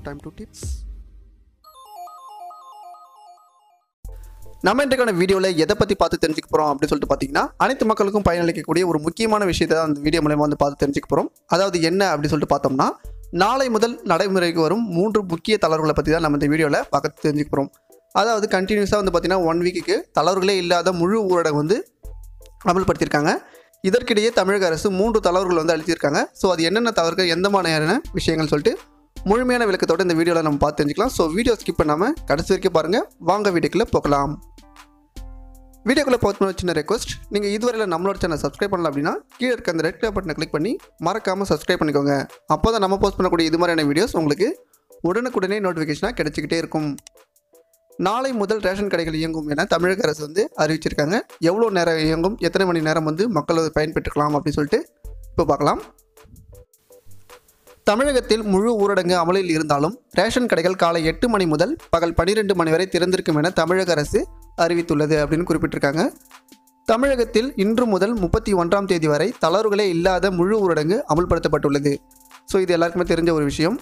time to tips நம்ம இன்றைக்கான வீடியோவில் எதை பற்றி பார்த்து தெரிஞ்சுக்க போகிறோம் அப்படின்னு சொல்லிட்டு பார்த்தீங்கன்னா அனைத்து மக்களுக்கும் பயனளிக்கக்கூடிய ஒரு முக்கியமான விஷயத்தை தான் அந்த வீடியோ மூலயமா வந்து பார்த்து தெரிஞ்சுக்க போகிறோம் அதாவது என்ன அப்படின்னு சொல்லிட்டு பார்த்தோம்னா நாளை முதல் நடைமுறைக்கு வரும் மூன்று முக்கிய தளர்வுகளை பற்றி தான் நம்ம இந்த வீடியோவில் பார்க்க தெரிஞ்சுக்க போகிறோம் அதாவது கண்டினியூஸாக வந்து பார்த்திங்கன்னா ஒன் வீக்குக்கு தளர்வுகளே இல்லாத முழு ஊரடங்கு வந்து அமல்படுத்தியிருக்காங்க இதற்கிடையே தமிழக அரசு மூன்று தளர்வுகள் வந்து அளித்திருக்காங்க ஸோ அது என்னென்ன தவறுகள் எந்த மாதிரியான விஷயங்கள் சொல்லிட்டு முழுமையான விளக்கத்தோட இந்த வீடியோவில் நம்ம பார்த்து தெரிஞ்சுக்கலாம் ஸோ வீடியோ ஸ்கிப் பண்ணாமல் கடைசி வரைக்கும் பாருங்கள் வாங்க வீடியோக்குள்ளே போகலாம் வீடியோக்குள்ளே போக சின்ன ரெக்வஸ்ட் நீங்கள் இதுவரையில் நம்மளோட சேனல் சப்ஸ்கிரைப் பண்ணல அப்படின்னா கீழே இருக்க அந்த ரெட் கலர் பட்டனை கிளிக் பண்ணி மறக்காமல் சப்ஸ்கிரைப் பண்ணிக்கோங்க அப்போ தான் நம்ம போஸ்ட் பண்ணக்கூடிய இது மாதிரியான வீடியோஸ் உங்களுக்கு உடனுக்குடனே நோட்டிஃபிகேஷனாக கிடைச்சிக்கிட்டே இருக்கும் நாளை முதல் ரேஷன் கடைகள் இயங்கும் என தமிழக அரசு வந்து அறிவிச்சிருக்காங்க எவ்வளோ நேரம் இயங்கும் எத்தனை மணி நேரம் வந்து மக்கள் அதை பயன்பெற்றுக்கலாம் அப்படின்னு சொல்லிட்டு இப்போ பார்க்கலாம் தமிழகத்தில் முழு ஊரடங்கு அமலில் இருந்தாலும் ரேஷன் கடைகள் காலை எட்டு மணி முதல் பகல் பன்னிரெண்டு மணி வரை திறந்திருக்கும் என தமிழக அரசு அறிவித்துள்ளது அப்படின்னு குறிப்பிட்டிருக்காங்க தமிழகத்தில் இன்று முதல் முப்பத்தி ஒன்றாம் தேதி வரை தளர்வுகளே இல்லாத முழு ஊரடங்கு அமல்படுத்தப்பட்டுள்ளது ஸோ இது எல்லாருக்குமே தெரிஞ்ச ஒரு விஷயம்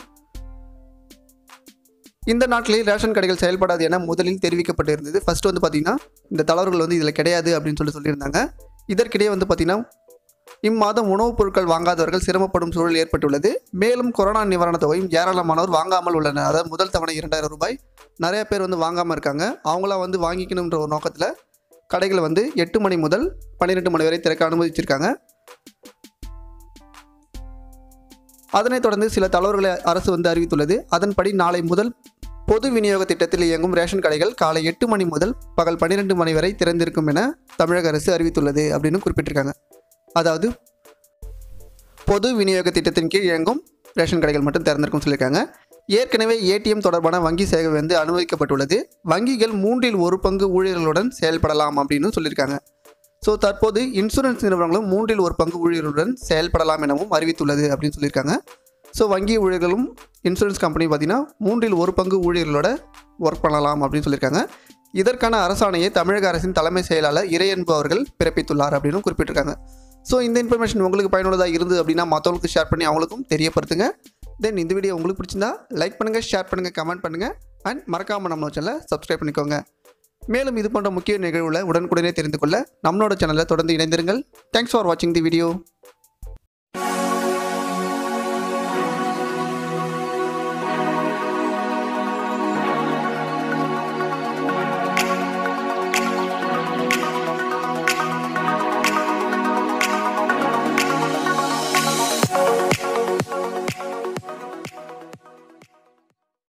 இந்த நாட்களில் ரேஷன் கடைகள் செயல்படாது என முதலில் தெரிவிக்கப்பட்டிருந்தது ஃபர்ஸ்ட் வந்து பார்த்திங்கன்னா இந்த தளர்வுகள் வந்து இதில் கிடையாது அப்படின்னு சொல்லி சொல்லியிருந்தாங்க இதற்கிடையே வந்து பார்த்திங்கன்னா இம்மாதம் உணவுப் பொருட்கள் வாங்காதவர்கள் சிரமப்படும் சூழல் ஏற்பட்டுள்ளது மேலும் கொரோனா நிவாரணத் தொகையும் ஏராளமானோர் வாங்காமல் உள்ளனர் அதாவது முதல் தவணை இரண்டாயிரம் ரூபாய் நிறைய பேர் வந்து வாங்காமல் இருக்காங்க அவங்களாம் வந்து வாங்கிக்கணுன்ற ஒரு நோக்கத்தில் கடைகளை வந்து எட்டு மணி முதல் பன்னிரெண்டு மணி வரை திறக்க அனுமதிச்சிருக்காங்க அதனைத் தொடர்ந்து சில தளர்வுகளை அரசு வந்து அறிவித்துள்ளது அதன்படி நாளை முதல் பொது விநியோக திட்டத்தில் இயங்கும் ரேஷன் கடைகள் காலை எட்டு மணி முதல் பகல் பன்னிரெண்டு மணி வரை திறந்திருக்கும் என தமிழக அரசு அறிவித்துள்ளது அப்படின்னு குறிப்பிட்டிருக்காங்க அதாவது பொது விநியோக திட்டத்தின் கீழ் இயங்கும் ரேஷன் கடைகள் மட்டும் திறந்திருக்கும் சொல்லியிருக்காங்க ஏற்கனவே ஏடிஎம் தொடர்பான வங்கி சேவை வந்து அனுமதிக்கப்பட்டுள்ளது வங்கிகள் மூன்றில் ஒரு பங்கு ஊழியர்களுடன் செயல்படலாம் அப்படின்னு சொல்லியிருக்காங்க ஸோ தற்போது இன்சூரன்ஸ் நிறுவனங்களும் மூன்றில் ஒரு பங்கு ஊழியர்களுடன் செயல்படலாம் எனவும் அறிவித்துள்ளது அப்படின்னு சொல்லியிருக்காங்க ஸோ வங்கி ஊழியர்களும் இன்சூரன்ஸ் கம்பெனி பார்த்திங்கன்னா மூன்றில் ஒரு பங்கு ஊழியர்களோட ஒர்க் பண்ணலாம் அப்படின்னு சொல்லியிருக்காங்க இதற்கான அரசாணையை தமிழக அரசின் தலைமை செயலாளர் இறையன்பு அவர்கள் பிறப்பித்துள்ளார் அப்படின்னு குறிப்பிட்டிருக்காங்க ஸோ இந்த இன்ஃபர்மேஷன் உங்களுக்கு பயனுள்ளதாக இருந்தது அப்படின்னா மற்றவங்களுக்கு ஷேர் பண்ணி அவங்களுக்கும் தெரியப்படுத்துங்க தென் இந்த வீடியோ உங்களுக்கு பிடிச்சிருந்தா லைக் பண்ணுங்கள் ஷேர் பண்ணுங்கள் கமெண்ட் பண்ணுங்கள் அண்ட் மறக்காமல் நம்ம சேனலை சப்ஸ்கிரைப் பண்ணிக்கோங்க மேலும் இது போன்ற முக்கிய நிகழ்வுகளை உடனுக்குடனே தெரிந்து கொள்ள நம்மளோட சேனலை தொடர்ந்து இணைந்திருங்கள் தேங்க்ஸ் ஃபார் வாட்சிங் தி வீடியோ